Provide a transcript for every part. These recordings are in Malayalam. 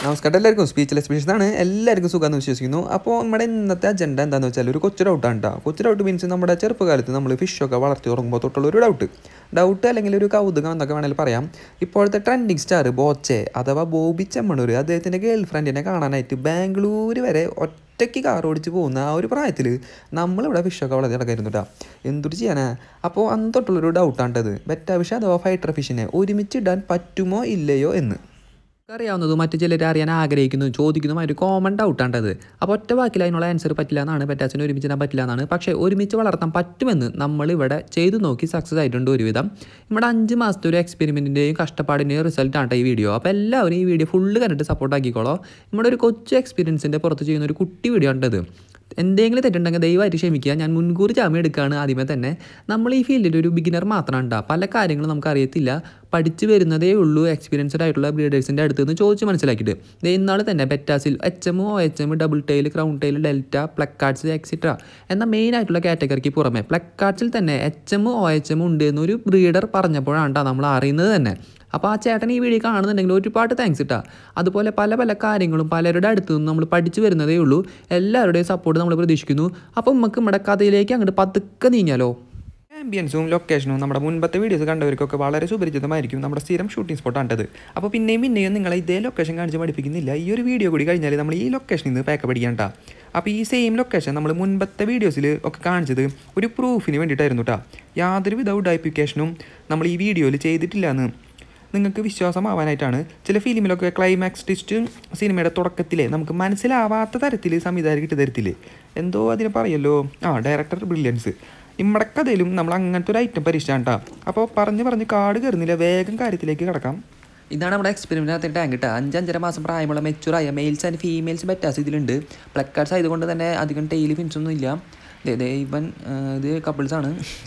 നമസ്കാരം എല്ലാവർക്കും സ്പീച്ച്ലെസ് സ്പീച്ച് ആണ് എല്ലാവർക്കും സുഖമെന്ന് വിശ്വസിക്കുന്നു അപ്പോൾ നമ്മുടെ ഇന്നത്തെ അജണ്ട എന്താണെന്ന് വെച്ചാൽ ഒരു കൊച്ചു ഡൗട്ടാണ് കേട്ടോ കൊച്ചു ഡൗട്ട് മീൻസ് നമ്മുടെ ചെറുപ്പകാലത്ത് നമ്മൾ ഫിഷൊക്കെ വളർത്തി തുടങ്ങുമ്പോൾ തൊട്ടുള്ള ഒരു ഡൗട്ട് ഡൗട്ട് അല്ലെങ്കിൽ ഒരു കൗതുകം എന്നൊക്കെ വേണമെങ്കിൽ പറയാം ഇപ്പോഴത്തെ ട്രെൻഡിങ് സ്റ്റാർ ബോച്ചെ അഥവാ ബോബി ചെമ്മണൂർ അദ്ദേഹത്തിൻ്റെ ഗേൾ ഫ്രണ്ടിനെ കാണാനായിട്ട് ബാംഗ്ലൂർ വരെ ഒറ്റയ്ക്ക് കാർ ഓടിച്ച് പോകുന്ന ആ ഒരു പ്രായത്തിൽ നമ്മളിവിടെ ഫിഷൊക്കെ വളർത്തി നടക്കായിരുന്നു കേട്ടോ എന്തൊരു ചെയ്യാനാ അപ്പോൾ അന്ന് തൊട്ടുള്ളൊരു ഡൗട്ടാണ്ടത് ബെറ്റ ഫിഷ് അഥവാ ഫൈറ്റർ ഫിഷിനെ ഒരുമിച്ച് ഇടാൻ പറ്റുമോ ഇല്ലയോ എന്ന് അറിയാവുന്നതും മറ്റു ചിലർ അറിയാൻ ആഗ്രഹിക്കുന്നു ചോദിക്കുന്നതുമായ ഒരു കോമൺ ഡൗട്ടാണ്ടത് അപ്പോൾ ഒറ്റ വാക്കിൽ അതിനുള്ള ആൻസർ പറ്റില്ല എന്നാണ് പെറ്റാച്ചിന് ഒരുമിച്ച് ഇടാൻ പറ്റില്ല എന്നാണ് പക്ഷേ ഒരുമിച്ച് വളർത്താൻ പറ്റുമെന്ന് നമ്മളിവിടെ ചെയ്തു നോക്കി സക്സസ് ആയിട്ടുണ്ട് ഒരുവിധം നമ്മുടെ അഞ്ച് മാസത്തെ ഒരു എക്സ്പെരിമെൻറ്റിൻ്റെയും കഷ്ടപ്പാടിൻ്റെയും റിസൾട്ടാണ് ഈ വീഡിയോ അപ്പോൾ എല്ലാവരും ഈ വീഡിയോ ഫുള്ള് കണ്ടിട്ട് സപ്പോർട്ട് ആക്കിക്കോളോ നമ്മുടെ ഒരു കൊച്ചു എക്സ്പീരിയൻസിൻ്റെ പുറത്ത് ചെയ്യുന്ന ഒരു കുട്ടി വീഡിയോ ഉണ്ടത് എന്തെങ്കിലും തെറ്റുണ്ടെങ്കിൽ ദയവായിട്ട് ക്ഷമിക്കുക ഞാൻ മുൻകൂർ ജാമ്യം എടുക്കുകയാണ് ആദ്യമേ തന്നെ നമ്മൾ ഈ ഫീൽഡിൽ ഒരു ബിഗിനർ മാത്രമാണ് ഉണ്ടാ പല കാര്യങ്ങളും നമുക്ക് അറിയത്തില്ല പഠിച്ചു വരുന്നതേ ഉള്ളൂ എക്സ്പീരിയൻസ്ഡ് ആയിട്ടുള്ള ബ്രീഡേഴ്സിൻ്റെ അടുത്ത് നിന്ന് ചോദിച്ച് മനസ്സിലാക്കിയിട്ട് ദേ ഇന്നാൾ തന്നെ പെറ്റാസിൽ H M O H M double tail crown tail delta plakats extra എന്ന മെയിൻ ആയിട്ടുള്ള കാറ്റഗറിക്ക് പുറമെ പ്ലക്കാർഡ്സിൽ തന്നെ H M O H M ഉണ്ട് എന്നൊരു ബ്രീഡർ പറഞ്ഞപ്പോഴാണ് ട്ടോ നമ്മൾ അറിയുന്നത് തന്നെ അപ്പോൾ ആ ചേട്ടൻ ഈ വീഡിയോ കാണുന്നുണ്ടെങ്കിൽ ഒരുപാട് താങ്ക്സ് ഇട്ടാ അതുപോലെ പല പല കാര്യങ്ങളും പലരുടെ അടുത്ത് നിന്ന് നമ്മൾ പഠിച്ചു വരുന്നതേ ഉള്ളൂ എല്ലാവരുടെയും സപ്പോർട്ട് നമ്മൾ പ്രതീക്ഷിക്കുന്നു അപ്പോൾ നമുക്ക് നമ്മുടെ കഥയിലേക്ക് അങ്ങോട്ട് പതുക്കെ നീങ്ങിയാലോ ആംബിയൻസും ലൊക്കേഷനും നമ്മുടെ മുൻപത്തെ വീഡിയോസ് കണ്ടവർക്കൊക്കെ വളരെ സുപരിചിതമായിരിക്കും നമ്മുടെ സ്ഥിരം ഷൂട്ടിംഗ് സ്പോട്ടാണ്ടത് അപ്പോൾ പിന്നെയും പിന്നെയും നിങ്ങളെ ഇതേ ലൊക്കേഷൻ കാണിച്ച് പഠിപ്പിക്കുന്നില്ല ഈ ഒരു വീഡിയോ കൂടി കഴിഞ്ഞാൽ നമ്മൾ ഈ ലൊക്കേഷനിൽ നിന്ന് പാക്ക് പഠിക്കാൻ കേട്ടോ അപ്പോൾ ഈ സെയിം ലൊക്കേഷൻ നമ്മൾ മുൻപത്തെ വീഡിയോസിൽ ഒക്കെ കാണിച്ചത് ഒരു പ്രൂഫിന് വേണ്ടിയിട്ടായിരുന്നു കേട്ടോ യാതൊരുവിധ ഉഡായിപ്പിക്കേഷനും നമ്മൾ ഈ വീഡിയോയിൽ ചെയ്തിട്ടില്ല എന്ന് നിങ്ങൾക്ക് വിശ്വാസമാവാനായിട്ടാണ് ചില ഫിലിമിലൊക്കെ ക്ലൈമാക്സ് ട്വിസ്റ്റ് സിനിമയുടെ തുടക്കത്തിലെ നമുക്ക് മനസ്സിലാവാത്ത തരത്തിൽ സംവിധായകർ ഇട്ട് തരത്തില്ലേ എന്തോ അതിനെ പറയല്ലോ ആ ഡയറക്ടർ ബ്രില്യൻസ് നമ്മുടെ കഥയിലും നമ്മൾ അങ്ങനത്തെ ഒരു ഐറ്റം പരീക്ഷിച്ചാണ് കേട്ടോ അപ്പോൾ പറഞ്ഞ് പറഞ്ഞ് കാട് കയറുന്നില്ല വേഗം കാര്യത്തിലേക്ക് കിടക്കാം ഇതാണ് നമ്മുടെ എക്സ്പെരിമെൻറ്റിനകത്ത് ടാങ്ക് കേട്ടോ അഞ്ചഞ്ചര മാസം പ്രായമുള്ള മെച്ചുറായ മെയിൽസ് ആൻഡ് ഫീമെയിൽസ് ബെറ്റാസ് ഇതിലുണ്ട് പ്ലക്കാർഡ്സ് ആയതുകൊണ്ട് തന്നെ അധികം ടൈലി ഫിൻസ് ഒന്നും ഇല്ല ദേ ദേ ഇവൻ ആ, ഇത് കപ്പിൾസാണ്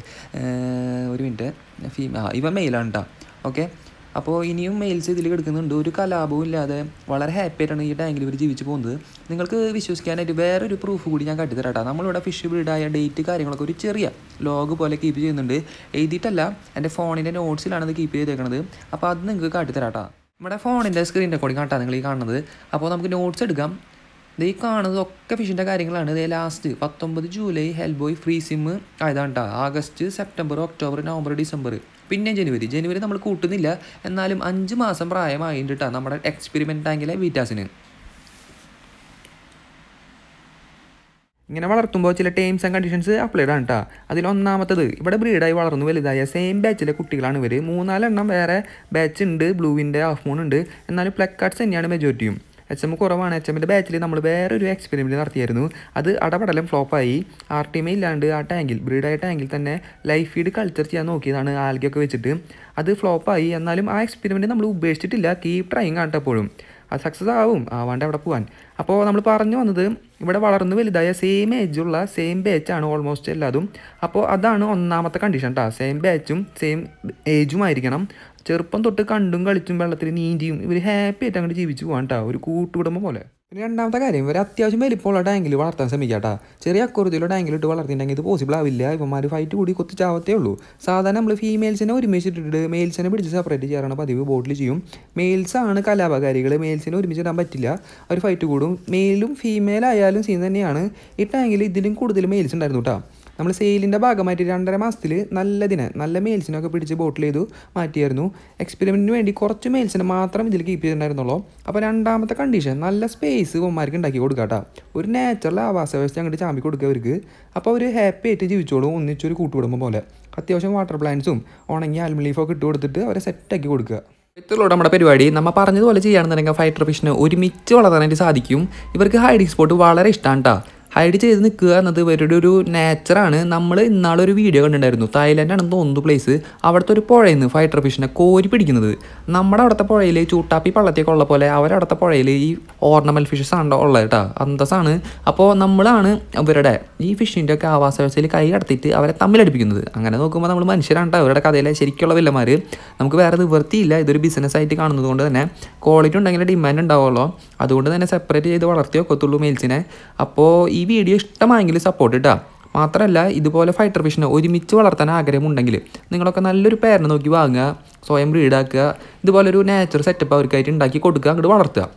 ഒരു മിനിറ്റ് ഫീ ആ ഇവൻ മെയിലാണ് കേട്ടോ ഓക്കെ അപ്പോൾ ഇനിയും മെയിൽസ് ഇതിൽ കിടക്കുന്നുണ്ട് ഒരു കലാപവും ഇല്ലാതെ വളരെ ഹാപ്പി ആയിട്ടാണ് ഈ ടാങ്കിൽ ഇവർ ജീവിച്ച് പോകുന്നത് നിങ്ങൾക്ക് വിശ്വസിക്കാനായിട്ട് വേറൊരു പ്രൂഫ് കൂടി ഞാൻ കാട്ടിത്തരാം കേട്ടോ നമ്മളിവിടെ ഫിഷ് ബ്രീഡായ ഡേറ്റ് കാര്യങ്ങളൊക്കെ ഒരു ചെറിയ ലോഗ് പോലെ കീപ്പ് ചെയ്യുന്നുണ്ട് എഴുതിയിട്ടല്ല എൻ്റെ ഫോണിൻ്റെ നോട്ട്സിലാണ് ഇത് കീപ്പ് ചെയ്തേക്കുന്നത് അപ്പോൾ അത് നിങ്ങൾക്ക് കാട്ടിത്തരാം കേട്ടോ നമ്മുടെ ഫോണിൻ്റെ സ്ക്രീൻ റെക്കോർഡിംഗ് കാട്ടാണ് നിങ്ങൾ ഈ കാണുന്നത് അപ്പോൾ നമുക്ക് നോട്ട്സ് എടുക്കാം ഇത് ഈ കാണുന്നതൊക്കെ ഫിഷിൻ്റെ കാര്യങ്ങളാണ് ഇത് ലാസ്റ്റ് പത്തൊമ്പത് ജൂലൈ ഹെൽബോയ് ഫ്രീ സിം ആയതാണ് കേട്ടോ August September October November December പിന്നെ ജനുവരി ജനുവരി നമ്മൾ കൂട്ടുന്നില്ല എന്നാലും അഞ്ച് മാസം പ്രായമായിട്ടുണ്ട് കേട്ടോ നമ്മുടെ എക്സ്പെരിമെൻറ്റ് ടാങ്കിലെ വീറ്റാസിന് ഇങ്ങനെ വളർത്തുമ്പോൾ ചില ടേംസ് ആൻഡ് കണ്ടീഷൻസ് അപ്ലൈഡ് ആണ് കേട്ടോ അതിൽ ഒന്നാമത്തത് ഇവിടെ ബ്രീഡായി വളർന്നു വലുതായ സെയിം ബാച്ചിലെ കുട്ടികളാണ് ഇവർ മൂന്നാലെണ്ണം വേറെ ബാച്ച് ഉണ്ട് ബ്ലൂവിൻ്റെ ഹാഫ് മൂൺ ഉണ്ട് എന്നാലും പ്ലക്കാർഡ്സ് തന്നെയാണ് മെജോറിറ്റിയും എച്ച് എം കുറവാണ് എച്ച് എമ്മിൻ്റെ ബാച്ചിൽ നമ്മൾ വേറൊരു എക്സ്പെരിമെൻറ്റ് നടത്തിയായിരുന്നു അത് അടപടലം ഫ്ലോപ്പായി ആർ ടി എം ഇല്ലാണ്ട് ആ ടാങ്കിൽ ബ്രീഡായ ടാങ്കിൽ തന്നെ ലൈഫ് ഫീഡ് കൾച്ചർ ചെയ്യാൻ നോക്കിയതാണ് ആൽഗയൊക്കെ വെച്ചിട്ട് അത് ഫ്ലോപ്പായി എന്നാലും ആ എക്സ്പെരിമെൻറ്റ് നമ്മൾ ഉപേക്ഷിച്ചിട്ടില്ല കീപ് ട്രൈങ് ആട്ടപ്പോഴും അത് സക്സസ് ആവും ആവാണ്ട് അവിടെ പോകാൻ അപ്പോൾ നമ്മൾ പറഞ്ഞു വന്നത് ഇവിടെ വളർന്നു വലുതായ സെയിം ഏജുള്ള സെയിം ബാച്ചാണ് ഓൾമോസ്റ്റ് എല്ലാതും അപ്പോൾ അതാണ് ഒന്നാമത്തെ കണ്ടീഷൻ കേട്ടോ സെയിം ബാച്ചും സെയിം ഏജും ആയിരിക്കണം ചെറുപ്പം തൊട്ട് കണ്ടും കളിച്ചും വെള്ളത്തിൽ നീന്തിയും ഇവർ ഹാപ്പി ആയിട്ട് അങ്ങോട്ട് ജീവിച്ചു പോകാൻ കേട്ടോ ഒരു കൂട്ടുകുടുംബം പോലെ പിന്നെ രണ്ടാമത്തെ കാര്യം ഇവർ അത്യാവശ്യം വലിപ്പമുള്ള ടാങ്കിൽ വളർത്താൻ ശ്രമിക്കാം കേട്ടോ ചെറിയ അക്കുറത്തിലുള്ള ടാങ്കിൽ ഇട്ട് വളർത്തിയിട്ടുണ്ടെങ്കിൽ ഇത് പോസിബിൾ ആവില്ല ഇവന്മാർ ഫൈറ്റ് കൂടി കൊത്തിച്ചാവത്തേ ഉള്ളൂ സാധാരണ നമ്മൾ ഫീമെയിൽസിനെ ഒരുമിച്ചിട്ടിട്ട് മെയിൽസിനെ പിടിച്ച് സെപ്പറേറ്റ് ചെയ്യാറാണ് പതിവ് ബോട്ടിൽ ചെയ്യും മെയിൽസ് ആണ് കലാപകാരികൾ മെയിൽസിനെ ഒരുമിച്ച് ഇടാൻ പറ്റില്ല അവർ ഫൈറ്റ് കൂടും മെയിലും ഫീമെയിൽ ആയാലും സീൻ തന്നെയാണ് ഈ ടാങ്കിൽ ഇതിലും കൂടുതൽ മെയിൽസ് ഉണ്ടായിരുന്നു കേട്ടോ നമ്മൾ സെയിലിൻ്റെ ഭാഗമായിട്ട് രണ്ടര മാസത്തിൽ നല്ലതിനെ നല്ല മെയിൽസിനൊക്കെ പിടിച്ച് ബോട്ടിൽ ചെയ്തു മാറ്റിയായിരുന്നു എക്സ്പെരിമെൻറ്റിന് വേണ്ടി കുറച്ച് മെയിൽസിനെ മാത്രം ഇതിൽ കീപ്പ് ചെയ്തിട്ടുണ്ടായിരുന്നുള്ളൂ അപ്പോൾ രണ്ടാമത്തെ കണ്ടീഷൻ നല്ല സ്പേസ് ഇവന്മാർക്ക് ഉണ്ടാക്കി കൊടുക്കുക കേട്ടോ ഒരു നാച്ചുറൽ ആവാസ വ്യവസ്ഥ അങ്ങോട്ട് ചാമ്പി കൊടുക്കുക അവർക്ക് അപ്പോൾ അവർ ഹാപ്പി ആയിട്ട് ജീവിച്ചോളും ഒന്നിച്ചൊരു കൂട്ടുകുടുംബം പോലെ അത്യാവശ്യം വാട്ടർ പ്ലാന്റ്സും ഉണങ്ങിയ ആൽമി ലീഫൊക്കെ ഇട്ട് കൊടുത്തിട്ട് അവരെ സെറ്റാക്കി കൊടുക്കുക ഇത്രയുള്ള നമ്മുടെ പരിപാടി നമ്മൾ പറഞ്ഞതുപോലെ ചെയ്യുകയാണെന്നുണ്ടെങ്കിൽ ഫൈറ്റർ ഫിഷിന് ഒരുമിച്ച് വളർത്താനായിട്ട് സാധിക്കും ഇവർക്ക് ഹൈഡിങ് സ്പോട്ട് വളരെ ഇഷ്ടമാണ് കേട്ടോ ഹൈഡ് ചെയ്ത് നിൽക്കുക എന്നത് ഇവരുടെ ഒരു നേച്ചറാണ് നമ്മൾ ഇന്നാളൊരു വീഡിയോ കണ്ടിട്ടുണ്ടായിരുന്നു തായ്ലാൻഡാണെന്ന് തോന്നുന്നു പ്ലേസ് അവിടുത്തെ ഒരു പുഴയിൽ നിന്ന് ഫൈറ്റർ ഫിഷിനെ കോരി പിടിക്കുന്നത് നമ്മുടെ അവിടുത്തെ പുഴയിൽ ചൂട്ടാപ്പി പള്ളത്തിയൊക്കെ ഉള്ള പോലെ അവരവിടുത്തെ പുഴയിൽ ഈ ഓർണമെൽ ഫിഷസ് ആണ് ഉള്ളത് കേട്ടോ അന്തസ്സാണ് അപ്പോൾ നമ്മളാണ് ഇവരുടെ ഈ ഫിഷിൻ്റെ ഒക്കെ ആവാസ വ്യവസ്ഥയിൽ കൈ കടത്തിയിട്ട് അവരെ തമ്മിലടിപ്പിക്കുന്നത് അങ്ങനെ നോക്കുമ്പോൾ നമ്മൾ മനുഷ്യരാണ് ട്ടോ അവരുടെ കഥയിലെ ശരിക്കുള്ള വില്ലന്മാർ നമുക്ക് വേറെ നിവൃത്തിയില്ല ഇതൊരു ബിസിനസ് ആയിട്ട് കാണുന്നത് കൊണ്ട് തന്നെ ക്വാളിറ്റി ഉണ്ടെങ്കിൽ ഡിമാൻഡ് ഉണ്ടാവുമല്ലോ അതുകൊണ്ട് തന്നെ സെപ്പറേറ്റ് ചെയ്ത് വളർത്തി വെക്കത്തുള്ളൂ മെയിൽസിനെ അപ്പോൾ ഈ വീഡിയോ ഇഷ്ടമായെങ്കിൽ സപ്പോർട്ട് ഇട്ടാ മാത്രമല്ല ഇതുപോലെ ഫൈറ്റർ ഫിഷിനെ ഒരുമിച്ച് വളർത്താൻ ആഗ്രഹമുണ്ടെങ്കിൽ നിങ്ങളൊക്കെ നല്ലൊരു പേരിനെ നോക്കി വാങ്ങുക സ്വയം ബ്രീഡാക്കുക ഇതുപോലെ ഒരു നാച്ചുറൽ സെറ്റപ്പ് അവർക്കായിട്ട് ഉണ്ടാക്കി കൊടുക്കുക അങ്ങോട്ട് വളർത്തുക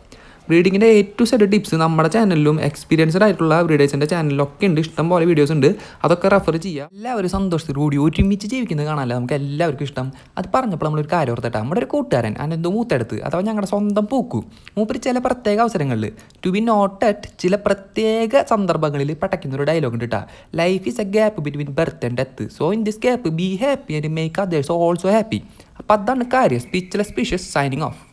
ബ്രീഡിങ്ങിൻ്റെ എ ടു സെറ്റ് ടിപ്സ് നമ്മുടെ ചാനലിലും എക്സ്പീരിയൻസ്ഡ് ആയിട്ടുള്ള ബ്രീഡേഴ്സിൻ്റെ ചാനലിലും ഒക്കെ ഉണ്ട് ഇഷ്ടം പോലെ വീഡിയോസ് ഉണ്ട് അതൊക്കെ റെഫർ ചെയ്യുക എല്ലാവരും സന്തോഷത്തോടുകൂടി ഒരുമിച്ച് ജീവിക്കുന്നത് കാണാനല്ല നമുക്ക് എല്ലാവർക്കും ഇഷ്ടം അത് പറഞ്ഞപ്പോൾ നമ്മളൊരു കാര്യം ഓർത്തട്ടെ നമ്മുടെ ഒരു കൂട്ടുകാരൻ അനന്ത് മൂത്തെടുത്ത് അഥവാ ഞങ്ങളുടെ സ്വന്തം പൂക്കു മൂപ്പര് ചില പ്രത്യേക അവസരങ്ങളിൽ ടു ബി നോട്ട് അറ്റ് ചില പ്രത്യേക സന്ദർഭങ്ങളിൽ പടയ്ക്കുന്ന ഒരു ഡയലോഗ് ഉണ്ട് കേട്ടോ life is a gap between birth and death so in this gap be happy and make others also happy അപ്പോൾ അതാണ് കാര്യം സ്പീച്ച്ലെസ് സ്പീഷ്യസ് സൈനിങ് ഓഫ്